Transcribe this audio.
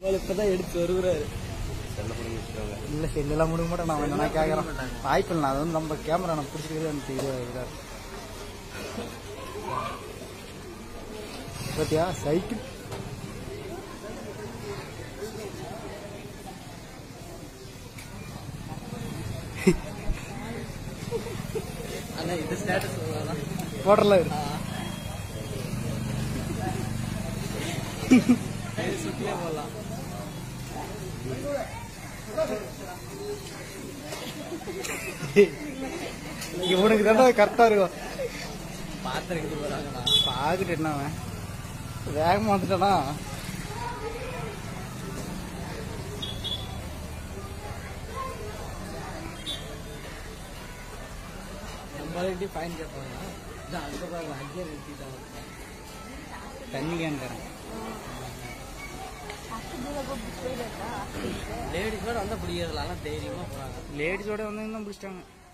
இப்பதான் எடுத்து வருகிறாரு இல்ல செல்லெல்லாம் முடிக்க மாட்டேன் நான் என்ன கேட்கறேன் வாய்ப்பு இல்லை அது வந்து நம்ம கேமரா நான் பிடிச்சிருக்கிறது எனக்கு இது இதாக பாத்தியா சைக்கிள் அண்ணா இது ஸ்டேட்டஸ் போடல இருக்கு சுத்தியே போடலாம் இவனுக்கு தான் கரெக்டா இருக்கும் பாத்திரம் போறாங்கண்ணா பாக்கிட்டு என்ன அவன் வேகமா வந்துட்டானா நம்மள்கிட்ட ஃபைன் கேட்பாங்க இதான் அங்கே பாருங்க அங்கேயே நிறுத்திட்டாங்க தண்ணி கேன்காரன் லேடிஸ் கூட வந்தால் பிடிக்கிறதுல ஆனால் தைரியமாக போகிறாங்க லேடிஸோட வந்து தான் பிடிச்சிட்டாங்க